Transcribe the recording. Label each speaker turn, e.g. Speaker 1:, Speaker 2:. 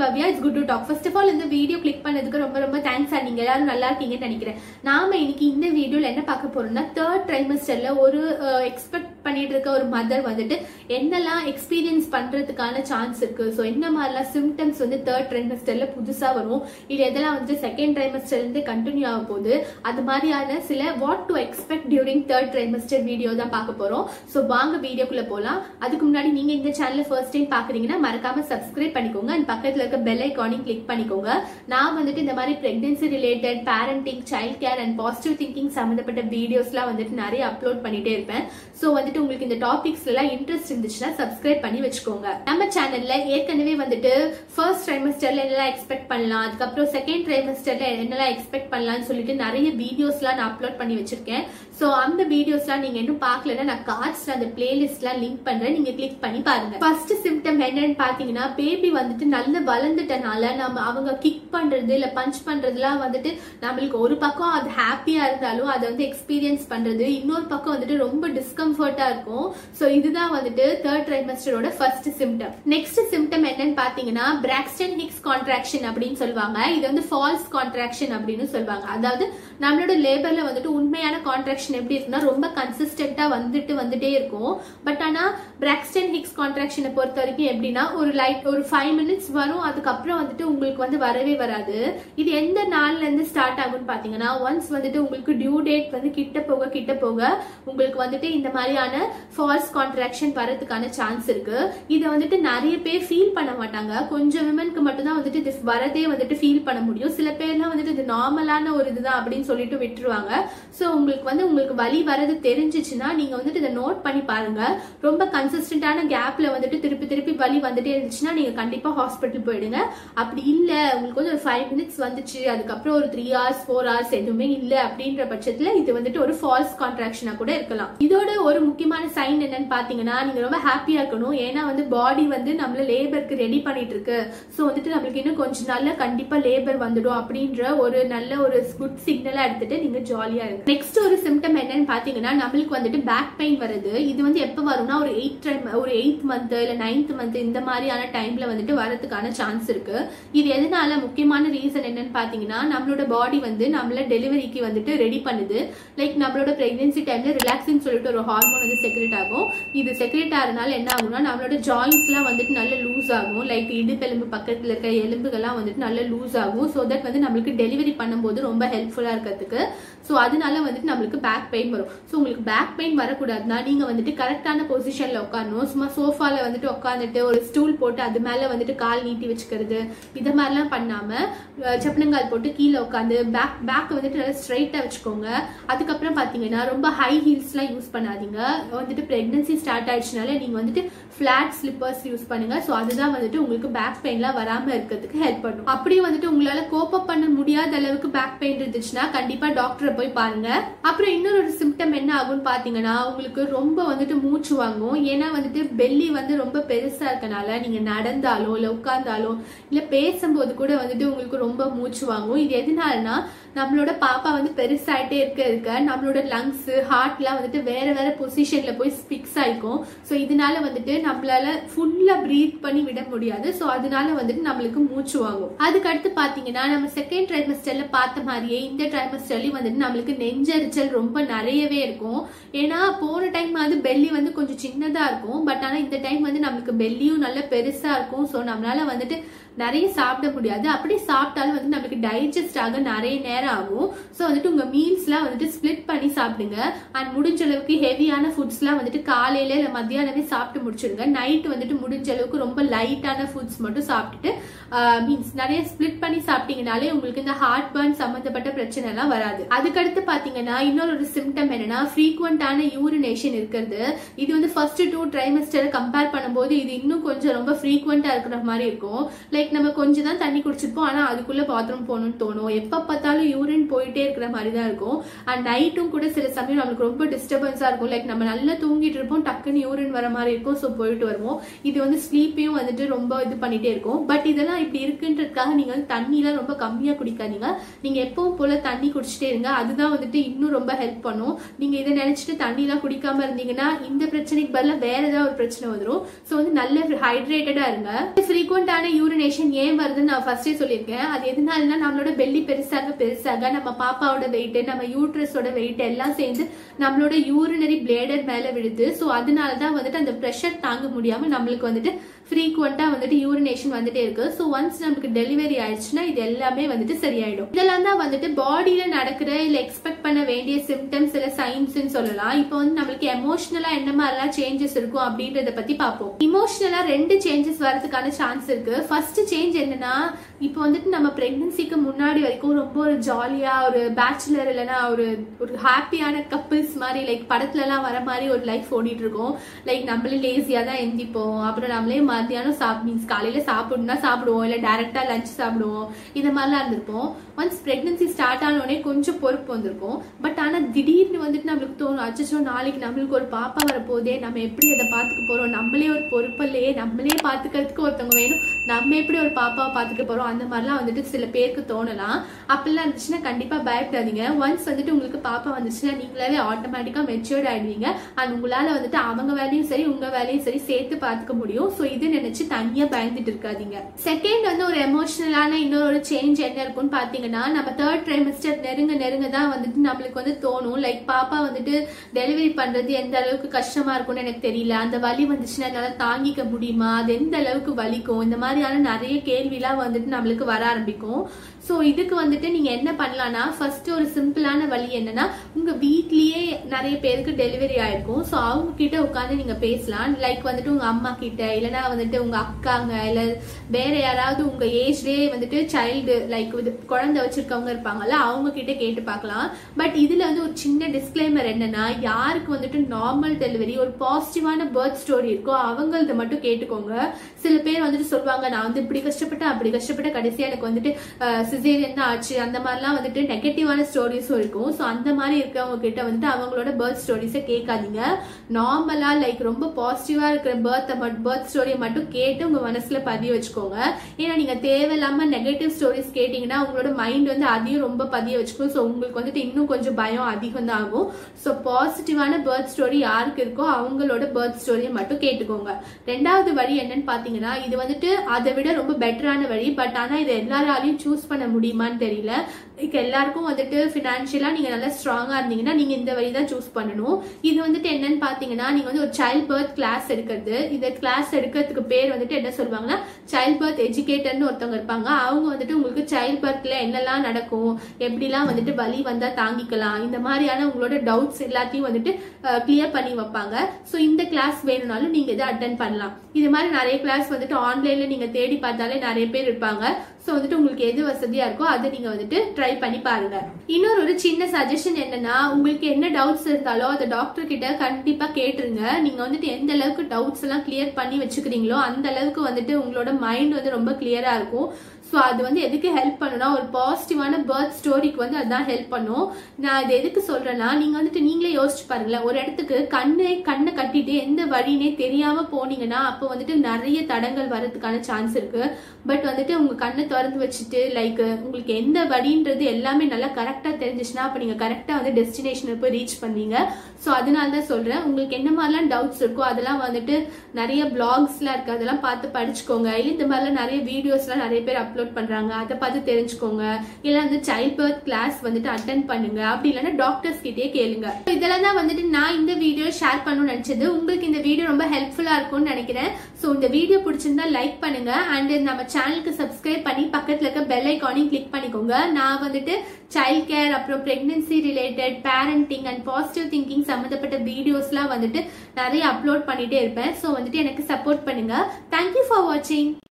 Speaker 1: Bhavya it's good to talk first of all இந்த video click பண்ணதுக்கு ரொம்ப ரொம்ப தேங்க்ஸ் சார் நீங்க எல்லாரும் நல்லா இருக்கீங்கன்னு நினைக்கிறேன் நாம இன்னைக்கு இந்த வீடியோல என்ன பார்க்க போறோம்னா தேர்ட் ட்ரைமஸ்டர்ல ஒரு எக்ஸ்பெக்ட் பண்ணிட்டு இருக்க ஒரு மதர் வந்துட்டு என்னெல்லாம் எக்ஸ்பீரியன்ஸ் பண்றதுக்கான சான்ஸ் இருக்கு ஸோ என்ன மாதிரிலாம் சிம்டம்ஸ் வந்து தேர்ட் ட்ரைமஸ்டர்ல புதுசா வரும் இது எதெல்லாம் வந்து செகண்ட் ட்ரைமஸ்டர்ல இருந்து கண்டினியூ ஆக போகுது அது மாதிரியான சில what to expect during third trimester video தான் பார்க்க போறோம் ஸோ வாங்க வீடியோக்குள்ள போலாம் அதுக்கு முன்னாடி நீங்க இந்த சேனல் ஃபர்ஸ்ட் டைம் பாக்குறீங்கன்னா மறக்காம சப்ஸ்கிரைப் பண்ணிக்கோங்க அண்ட் பக்கத்துல இருக்க பெல் ஐக்கானையும் கிளிக் பண்ணிக்கோங்க நான் வந்துட்டு இந்த மாதிரி pregnancy related parenting child care and positive thinking சம்மந்தப்பட்ட வீடியோஸ்லாம் வந்துட்டு நிறைய அப்லோட் பண்ணிட்டே இருப்பேன் ஸோ வந்துட்டு உங்களுக்கு இந்த டாபிக்ஸ் எல்லாம் இன்ட்ரெஸ்ட் இருந்துச்சுன்னா சப்ஸ்கிரைப் பண்ணி வச்சுக்கோங்க நம்ம சேனல்ல ஏற்கனவே வந்துட்டு ஃபர்ஸ்ட் ட்ரைமஸ்டர்ல என்னெல்லாம் எக்ஸ்பெக்ட் பண்ணலாம் அதுக்கப்புறம் செகண்ட் ட்ரைமஸ்டர்ல என்னெல்லாம் எக்ஸ்பெக்ட் பண்ணலாம்னு சொல்லிட்டு நிறைய வீடியோஸ்லாம் நான் அப்லோட் பண்ணி வச்சிருக்கேன் ஸோ அந்த வீடியோஸ்லாம் நீங்க இன்னும் பார்க்கலன்னா நான் கார்ட்ஸ்ல அந்த பிளேலிஸ்ட்லாம் லிங்க் பண்றேன் நீங்க கிளிக் பண்ணி பாருங்க ஃபர்ஸ்ட் சிம்டம் என்னன்னு பாத்தீங்கன்னா பேபி வந்துட்டு நல்ல வளர்ந்துட்டனால நம்ம அவங்க கிக் பண்றது இல்ல பஞ்ச் பண்றதுலாம் வந்துட்டு நம்மளுக்கு ஒரு பக்கம் அது ஹாப்பியா இருந்தாலும் அதை வந்து எக்ஸ்பீரியன்ஸ் பண்றது இன்னொரு பக்கம் வந்துட்டு ரொம்ப டிஸ்கம்ஃபர்ட்டா இருக்கும் ஸோ இதுதான் வந்துட்டு தேர்ட் ட்ரைமஸ்டரோட ஃபர்ஸ்ட் சிம்டம் நெக்ஸ்ட் சிம்டம் என்னன்னு பாத்தீங்கன்னா பிராக்ஸ்டன் ஹிக்ஸ் கான்ட்ராக்ஷன் அப்படின்னு சொல்லுவாங்க இது வந்து ஃபால்ஸ் கான்ட்ராக்ஷன் அப்படின்னு சொல்லுவாங்க அதாவது நம்மளோட லேபர்ல வந்துட்டு உண்மையான கான்ட்ராக்ஷன் எப்படி இருக்குன்னா ரொம்ப கன்சிஸ்டன்டா வந்துட்டு வந்துட்டே இருக்கும் பட் ஆனா பிராக்ஸ்டன் ஹிக்ஸ் கான்ட்ராக்ஷனை பொறுத்த வரைக்கும் எப்படின்னா ஒரு லைட் ஒரு ஃபைவ் மினிட்ஸ் வரும் அதுக்கப்புறம் வந்துட்டு உங்களுக்கு வந்து வரவே வராது இது எந்த நாள்ல இருந்து ஸ்டார்ட் ஆகும்னு பாத்தீங்கன்னா ஒன்ஸ் வந்துட்டு உங்களுக்கு டியூ டேட் வந்து கிட்ட போக கிட்ட போக உங்களுக்கு வந்துட்டு இந்த மாதிரியான ஃபால்ஸ் கான்ட்ராக்ஷன் வரதுக்கான சான்ஸ் இருக்கு இதை வந்துட்டு நிறைய பேர் ஃபீல் பண்ண மாட்டாங்க கொஞ்சம் விமனுக்கு மட்டும்தான் வந்துட்டு இது வரதே வந்துட்டு ஃபீல் பண்ண முடியும் சில பேர்லாம் வந்துட்டு இது நார்மலான ஒரு இதுதான் அப்படின்னு சொல்லிட்டு விட்டுருவாங்க ஸோ உங்களுக்கு வந்து உங்களுக்கு வலி வரது தெரிஞ்சிச்சுன்னா நீங்க வந்துட்டு இதை நோட் பண்ணி பாருங்க ரொம்ப கன்சிஸ்டன்டான கேப்ல வந்துட்டு திருப்பி திருப்பி வலி வந்துட்டே இருந்துச்சுன்னா நீங்க கண்டிப்பா ஹாஸ்பிட்டல் போயிடுங்க அப்படி இல்ல உங்களுக்கு வந்து ஒரு ஃபைவ் மினிட்ஸ் வந்துச்சு அதுக்கப்புறம் ஒரு த்ரீ ஹவர்ஸ் ஃபோர் ஹவர்ஸ் எதுவுமே இல்ல அப்படின்ற பட்சத்துல இது வந்துட்டு ஒரு ஃபால்ஸ் கான்ட்ராக்ஷனா கூட இருக்கலாம் இதோட ஒரு முக்கியமான சைன் என்னன்னு பாத்தீங்கன்னா நீங்க ரொம்ப ஹாப்பியா இருக்கணும் ஏன்னா வந்து பாடி வந்து நம்மள லேபருக்கு ரெடி பண்ணிட்டு இருக்கு ஸோ வந்துட்டு நம்மளுக்கு இன்னும் கொஞ்ச நாள்ல கண்டிப்பா லேபர் வந்துடும் அப்படின்ற ஒரு நல்ல ஒரு குட் சிக்னலா எடுத்துட்டு நீங்க ஜாலியா இருக்கு நெக்ஸ்ட் ஒரு சிம்டம் என்னன்னு பாத்தீங்கன்னா நம்மளுக்கு வந்துட்டு பேக் பெயின் வருது இது வந்து எப்ப வரும்னா ஒரு எயிட் டைம் ஒரு எயித் மந்த் இல்ல நைன்த் மந்த் இந்த மாதிரியான டைம்ல வந்துட்டு வரதுக்கான சான்ஸ் இருக்கு இது எதனால முக்கியமான ரீசன் என்னன்னு பாத்தீங்கன்னா நம்மளோட பாடி வந்து நம்மள டெலிவரிக்கு வந்துட்டு ரெடி பண்ணுது லைக் நம்மளோட பிரெக்னன்சி டைம்ல ரிலாக்ஸிங் சொல்லிட்டு ஒரு ஹார்மோன் வந்து செக்ரேட் ஆகும் இது செக்ரேட் ஆகிறதுனால என்ன ஆகும்னா நம்மளோட ஜாயின்ஸ் எல்லாம் வந்துட்டு நல்ல லூஸ் ஆகும் லைக் இடுப்பெலும்பு பக்கத்துல இருக்க எலும்புகள்லாம் வந்துட்டு நல்ல லூஸ் ஆகும் ஸோ தட் வந்து நம்மளுக்கு டெலிவரி பண்ணும்போது ரொம்ப ஹெல்ப்ஃபுல்லா இருக்கிறதுக்கு ஸோ அதனால வந்துட்டு நம்மளுக்கு பேக் பெயின் வரும் ஸோ உங்களுக்கு பேக் பெயின் வரக்கூடாதுன்னா நீங்க வந்துட்டு கரெக்டான பொசிஷன்ல உட்காரணும் சும்மா சோஃபால வந்துட்டு உட்காந்துட்டு ஒரு ஸ்டூல் போட்டு அது மேல வந்துட்டு கால் நீட்டி வச்சுக்கிறது இது மாதிரிலாம் பண்ணாம செப்பனங்கால் போட்டு கீழே உட்காந்து பேக் பேக் வந்துட்டு நல்லா ஸ்ட்ரைட்டா வச்சுக்கோங்க அதுக்கப்புறம் பாத்தீங்கன்னா ரொம்ப ஹை ஹீல்ஸ்லாம் யூஸ் பண்ணாதீங்க வந்துட்டு பிரெக்னன்சி ஸ்டார்ட் ஆயிடுச்சுனால நீங்க வந்துட்டு ஃபிளாட் ஸ்லிப்பர்ஸ் யூஸ் பண்ணுங்க ஸோ அதுதான் வந்துட்டு உங்களுக்கு பேக் பெயின்லாம் வராம இருக்கிறதுக்கு ஹெல்ப் பண்ணும் அப்படியே வந்துட்டு உங்களால கோப்பப் பண்ண முடியாத அளவுக்கு பேக் பெயின் இருந்துச்சுன்னா கண்டிப்பா டாக்டரை போய் பாருங்க அப்புறம் இன்னொரு ஒரு சிம்டம் என்ன ஆகும்னு பாத்தீங்கன்னா உங்களுக்கு ரொம்ப வந்துட்டு மூச்சு வாங்கும் ஏன்னா வந்துட்டு பெல்லி வந்து ரொம்ப பெருசா இருக்கனால நீங்க நடந்தாலோ இல்ல உட்கார்ந்தாலோ இல்ல பேசும்போது கூட வந்துட்டு உங்களுக்கு ரொம்ப மூச்சு வாங்கும் இது எதனாலனா நம்மளோட பாப்பா வந்து பெருசாயிட்டே இருக்க இருக்க நம்மளோட லங்ஸ் ஹார்ட்லாம் வந்துட்டு வேற வேற பொசிஷன்ல போய் ஃபிக்ஸ் ஆயிக்கும் ஸோ இதனால வந்துட்டு நம்மளால ஃபுல்லா ப்ரீத் பண்ணி விட முடியாது ஸோ அதனால வந்துட்டு நம்மளுக்கு மூச்சு வாங்கும் அதுக்கு அடுத்து பாத்தீங்கன்னா நம்ம செகண்ட் ட்ரைமஸ்டர்ல பார்த்த மாதிரியே இந்த ட்ரைமஸ்டர்லயும் வந்துட்டு நம்மளுக்கு நெஞ்சரிச்சல் ரொம்ப நிறையவே இருக்கும் ஏன்னா போன டைம் வந்து பெல்லி வந்து கொஞ்சம் சின்னதா இருக்கும் பட் ஆனா இந்த டைம் வந்து நம்மளுக்கு பெல்லியும் நல்ல பெருசா இருக்கும் ஸோ நம்மளால வந்துட்டு நிறைய சாப்பிட முடியாது அப்படி சாப்பிட்டாலும் வந்து நம்மளுக்கு டைஜஸ்ட் ஆக நிறைய நேரம் ஆகும் ஸோ வந்துட்டு உங்க மீல்ஸ்லாம் வந்துட்டு ஸ்பிளிட் பண்ணி சாப்பிடுங்க அண்ட் முடிஞ்ச அளவுக்கு ஹெவியான ஃபுட்ஸ்லாம் வந்துட்டு காலையில இல்லை மத்தியானமே சாப்பிட்டு முடிச்சிடுங்க நைட் வந்துட்டு முடிஞ்ச அளவுக்கு ரொம்ப லைட்டான ஃபுட்ஸ் மட்டும் சாப்பிட்டுட்டு மீன்ஸ் நிறைய ஸ்பிளிட் பண்ணி சாப்பிட்டீங்கனாலே உங்களுக்கு இந்த ஹார்ட் பர்ன் சம்மந்தப்பட்ட பிரச்சனை எல்லாம் வராது அதுக்கடுத்து பாத்தீங்கன்னா இன்னொரு ஒரு சிம்டம் என்னன்னா ஃப்ரீக்வெண்டான யூரினேஷன் இருக்கிறது இது வந்து ஃபர்ஸ்ட் டூ ட்ரைமஸ்டர் கம்பேர் பண்ணும்போது இது இன்னும் கொஞ்சம் ரொம்ப ஃப்ரீக்வெண்டா இருக்கிற மாதிரி இருக்கும் லைக் நம்ம கொஞ்சம் தான் தண்ணி குடிச்சிருப்போம் ஆனா அதுக்குள்ள பாத்ரூம் போகணும்னு தோணும் எப்ப பார்த்தாலும் யூரின் போயிட்டே இருக்கிற மாதிரி தான் இருக்கும் அண்ட் நைட்டும் கூட சில சமயம் நம்மளுக்கு ரொம்ப டிஸ்டர்பன்ஸா இருக்கும் லைக் நம்ம நல்லா தூங்கிட்டு இருப்போம் டக்குன்னு யூரின் வர மாதிரி இருக்கும் ஸோ போயிட்டு வருவோம் இது வந்து ஸ்லீப்பையும் வந்துட்டு ரொம்ப இது பண்ணிட்டே இருக்கும் பட் இதெல்லாம் இப்படி இருக்குன்றதுக்காக நீங்க வந்து தண்ணிலாம் ரொம்ப கம்மியா குடிக்காதீங்க நீங்க எப்பவும் போல தண்ணி குடிச்சிட்டே இருங்க அதுதான் வந்துட்டு இன்னும் ரொம்ப ஹெல்ப் பண்ணும் நீங்க இதை நினைச்சிட்டு தண்ணிலாம் குடிக்காம இருந்தீங்கன்னா இந்த பிரச்சனைக்கு பதிலா வேற ஏதாவது ஒரு பிரச்சனை வந்துடும் ஸோ வந்து நல்ல ஹைட்ரேட்டடா இருங்க ஃப்ரீக்வெண்டான யூரினேஷன் யூரினேஷன் ஏன் வருதுன்னு நான் ஃபர்ஸ்டே சொல்லியிருக்கேன் அது எதனாலனா நம்மளோட பெல்லி பெருசாக பெருசாக நம்ம பாப்பாவோட வெயிட் நம்ம யூட்ரஸோட வெயிட் எல்லாம் சேர்ந்து நம்மளோட யூரினரி பிளேடர் மேல விழுது ஸோ அதனால தான் வந்துட்டு அந்த ப்ரெஷர் தாங்க முடியாம நம்மளுக்கு வந்துட்டு ஃப்ரீக்வெண்டா வந்துட்டு யூரினேஷன் வந்துட்டே இருக்கு ஸோ ஒன்ஸ் நமக்கு டெலிவரி ஆயிடுச்சுன்னா இது எல்லாமே வந்துட்டு சரியாயிடும் இதெல்லாம் தான் வந்துட்டு பாடியில நடக்கிற இல்ல எக்ஸ்பெக்ட் பண்ண வேண்டிய சிம்டம்ஸ் இல்ல சைன்ஸ்னு சொல்லலாம் இப்போ வந்து நம்மளுக்கு எமோஷனலா என்ன மாதிரிலாம் சேஞ்சஸ் இருக்கும் அப்படின்றத பத்தி பார்ப்போம் இமோஷனலா ரெண்டு சேஞ்சஸ் வரதுக்கான சான்ஸ் இருக்கு ஃபர்ஸ்ட் சேஞ்ச் என்னன்னா இப்போ வந்துட்டு நம்ம பிரெக்னன்சிக்கு முன்னாடி வரைக்கும் ரொம்ப ஒரு ஜாலியா ஒரு பேச்சுலர் இல்லைன்னா ஒரு ஒரு ஹாப்பியான கப்பிள்ஸ் மாதிரி லைக் படத்துல எல்லாம் வர மாதிரி ஒரு லைஃப் ஓடிட்டு இருக்கோம் லைக் நம்மளே லேசியா தான் எந்திப்போம் அப்புறம் நம்மளே மத்தியானம் சாப் மீன்ஸ் காலையில சாப்பிடணும்னா சாப்பிடுவோம் இல்ல டைரக்டா லஞ்ச் சாப்பிடுவோம் இந்த மாதிரிலாம் இருந்திருப்போம் ஒன்ஸ் பிரெக்னன்சி ஸ்டார்ட் ஆனோடனே கொஞ்சம் பொறுப்பு வந்திருக்கும் பட் ஆனா திடீர்னு வந்துட்டு நம்மளுக்கு தோணும் அச்சோ நாளைக்கு நம்மளுக்கு ஒரு பாப்பா வரப்போதே நம்ம எப்படி அதை பாத்துக்க போறோம் நம்மளே ஒரு பொறுப்பு இல்லையே நம்மளே பாத்துக்கிறதுக்கு ஒருத்தவங்க வேணும் நம்ம எப்படி ஒரு பாப்பாவை பாத்துக்க போறோம் அந்த மாதிரிலாம் வந்துட்டு சில பேருக்கு தோணலாம் அப்படிலாம் இருந்துச்சுன்னா கண்டிப்பா பயப்படாதீங்க ஒன்ஸ் வந்துட்டு உங்களுக்கு பாப்பா வந்துச்சுன்னா நீங்களாவே ஆட்டோமேட்டிக்கா மெச்சூர்ட் ஆயிடுவீங்க அண்ட் உங்களால வந்துட்டு அவங்க வேலையும் சரி உங்க வேலையும் சரி சேர்த்து பாத்துக்க முடியும் ஸோ இது நினைச்சு தனியா பயந்துட்டு இருக்காதீங்க செகண்ட் வந்து ஒரு எமோஷனலான இன்னொரு ஒரு சேஞ்ச் என்ன இருக்கும்னு பாத்தீங்கன்னா நம்ம தேர்ட் ட்ரைமிஸ்டர் நெருங்க நெருங்க தான் வந்துட்டு நம்மளுக்கு வந்து தோணும் லைக் பாப்பா வந்துட்டு டெலிவரி பண்றது எந்த அளவுக்கு கஷ்டமா இருக்கும்னு எனக்கு தெரியல அந்த வலி வந்துச்சுன்னா என்னால தாங்கிக்க முடியுமா அது எந்த அளவுக்கு வலிக்கும் இந்த மாதிரியான நிறைய கேள்விலாம் வந்துட்டு நம்மளுக்கு வர ஆரம்பிக்கும் ஸோ இதுக்கு வந்துட்டு நீங்க என்ன பண்ணலாம்னா ஃபர்ஸ்ட் ஒரு சிம்பிளான வழி என்னன்னா உங்க வீட்லயே நிறைய பேருக்கு டெலிவரி ஆயிருக்கும் ஸோ அவங்க கிட்ட உட்காந்து நீங்க பேசலாம் லைக் வந்துட்டு உங்க அம்மா கிட்ட இல்லைன்னா வந்துட்டு உங்க அக்காங்க இல்ல வேற யாராவது உங்க ஏஜ்லயே வந்துட்டு சைல்டு லைக் குழந்தை வச்சிருக்கவங்க இருப்பாங்கல்ல அவங்க கிட்ட கேட்டு பார்க்கலாம் பட் இதுல வந்து ஒரு சின்ன டிஸ்க்ளைமர் என்னன்னா யாருக்கு வந்துட்டு நார்மல் டெலிவரி ஒரு பாசிட்டிவான பர்த் ஸ்டோரி இருக்கோ அவங்களது மட்டும் கேட்டுக்கோங்க சில பேர் வந்துட்டு சொல்லுவாங்க நான் வந்து இப்படி கஷ்டப்பட்டேன் அப்படி கஷ்டப்பட்ட கடைசியா எனக்கு வந்துட்டு சிசேரியன் தான் ஆச்சு அந்த மாதிரிலாம் வந்துட்டு நெகட்டிவான ஸ்டோரிஸும் இருக்கும் ஸோ அந்த மாதிரி இருக்கவங்க கிட்ட வந்துட்டு அவங்களோட பர்த் ஸ்டோரிஸை கேட்காதீங்க நார்மலா லைக் ரொம்ப பாசிட்டிவா இருக்கிற பர்த் பர்த் ஸ்டோரியை மட்டும் கேட்டு உங்க மனசுல பதிய வச்சுக்கோங்க ஏன்னா நீங்க தேவையில்லாம நெகட்டிவ் ஸ்டோரிஸ் கேட்டீங்கன்னா உங்களோட மைண்ட் வந்து அதையும் ரொம்ப பதிய வச்சுக்கும் ஸோ உங்களுக்கு வந்துட்டு இன்னும் கொஞ்சம் பயம் அதிகம் தான் ஆகும் ஸோ பாசிட்டிவான பர்த் ஸ்டோரி யாருக்கு இருக்கோ அவங்களோட பர்த் ஸ்டோரியை மட்டும் கேட்டுக்கோங்க ரெண்டாவது வழி என்னன்னு பாத்தீங்கன்னா இது வந்துட்டு அதை விட ரொம்ப பெட்டரான வழி பட் ஆனா இது எல்லாராலையும் சூஸ் பண்ண முடியுமான்னு தெரியல லைக் எல்லாருக்கும் வந்துட்டு ஃபினான்ஷியலா நீங்க நல்லா ஸ்ட்ராங்கா இருந்தீங்கன்னா நீங்க இந்த வழி தான் சூஸ் பண்ணணும் இது வந்துட்டு என்னன்னு பாத்தீங்கன்னா நீங்க வந்து ஒரு சைல்ட் பர்த் கிளாஸ் எடுக்கிறது இந்த கிளாஸ் எடுக்கிறதுக்கு பேர் வந்துட்டு என்ன சொல்லுவாங்கன்னா சைல்ட் பர்த் எஜுகேட்டர்னு ஒருத்தவங்க இருப்பாங்க அவங்க வந்துட்டு உங்களுக்கு சைல்ட் பர்த்ல என்னெல்லாம் நடக்கும் எப்படிலாம் வந்துட்டு வலி வந்தா தாங்கிக்கலாம் இந்த மாதிரியான உங்களோட டவுட்ஸ் எல்லாத்தையும் வந்துட்டு கிளியர் பண்ணி வைப்பாங்க ஸோ இந்த கிளாஸ் வேணும்னாலும் நீங்க இதை அட்டன் பண்ணலாம் இது மாதிரி நிறைய கிளாஸ் வந்துட்டு ஆன்லைன்ல நீங்க தேடி பார்த்தாலே நிறைய பேர் இருப்பாங்க ஸோ வந்துட்டு உங்களுக்கு எது வசதியா இருக்கோ அதை நீங்க வந்துட்டு ட்ரை பண்ணி பாருங்க இன்னொரு ஒரு சின்ன சஜஷன் என்னன்னா உங்களுக்கு என்ன டவுட்ஸ் இருந்தாலும் அதை டாக்டர் கிட்ட கண்டிப்பா கேட்டுருங்க நீங்க வந்துட்டு எந்த அளவுக்கு டவுட்ஸ் எல்லாம் கிளியர் பண்ணி வச்சுக்கிறீங்களோ அந்த அளவுக்கு வந்துட்டு உங்களோட மைண்ட் வந்து ரொம்ப கிளியரா இருக்கும் ஸோ அது வந்து எதுக்கு ஹெல்ப் பண்ணுனா ஒரு பாசிட்டிவான பர்த் ஸ்டோரிக்கு வந்து அதுதான் ஹெல்ப் பண்ணும் நான் இது எதுக்கு சொல்றேன்னா நீங்க வந்துட்டு நீங்களே யோசிச்சு பாருங்களேன் ஒரு இடத்துக்கு கண்ணை கண்ணை கட்டிட்டு எந்த வழினே தெரியாம போனீங்கன்னா அப்போ வந்துட்டு நிறைய தடங்கள் வரதுக்கான சான்ஸ் இருக்கு பட் வந்துட்டு உங்க கண்ணை திறந்து வச்சுட்டு லைக் உங்களுக்கு எந்த வழின்றது எல்லாமே நல்லா கரெக்டா தெரிஞ்சிச்சுன்னா அப்ப நீங்க கரெக்டா வந்து டெஸ்டினேஷனை போய் ரீச் பண்ணீங்க ஸோ அதனால தான் சொல்றேன் உங்களுக்கு என்ன மாதிரிலாம் டவுட்ஸ் இருக்கோ அதெல்லாம் வந்துட்டு நிறைய பிளாக்ஸ்லாம் இருக்கு அதெல்லாம் பார்த்து படிச்சுக்கோங்க இல்லை இந்த மாதிரிலாம் நிறைய வீடியோஸ்லாம் நிறைய பேர் அப்லோட் பண்றாங்க அதை பார்த்து தெரிஞ்சுக்கோங்க இல்ல அந்த சைல்ட் பர்த் கிளாஸ் வந்துட்டு அட்டன் பண்ணுங்க அப்படி இல்லைன்னா டாக்டர்ஸ் கிட்டே கேளுங்க இதெல்லாம் தான் வந்துட்டு நான் இந்த வீடியோ ஷேர் பண்ணணும்னு நினைச்சது உங்களுக்கு இந்த வீடியோ ரொம்ப ஹெல்ப்ஃபுல்லா இருக்கும்னு நினைக்கிறேன் ஸோ இந்த வீடியோ பிடிச்சிருந்தா லைக் பண்ணுங்க அண்ட் நம்ம சேனலுக்கு சப்ஸ்கிரைப் பண்ணி பக்கத்துல இருக்க பெல் ஐக்கானையும் கிளிக் பண்ணிக்கோங்க நான் வந்துட்டு சைல்ட் கேர் அப்புறம் pregnancy related parenting and positive thinking சம்மந்தப்பட்ட வீடியோஸ்லாம் வந்துட்டு நிறைய அப்லோட் பண்ணிட்டே இருப்பேன் ஸோ வந்துட்டு எனக்கு சப்போர்ட் பண்ணுங்க தேங்க்யூ ஃபார் வாட்சிங்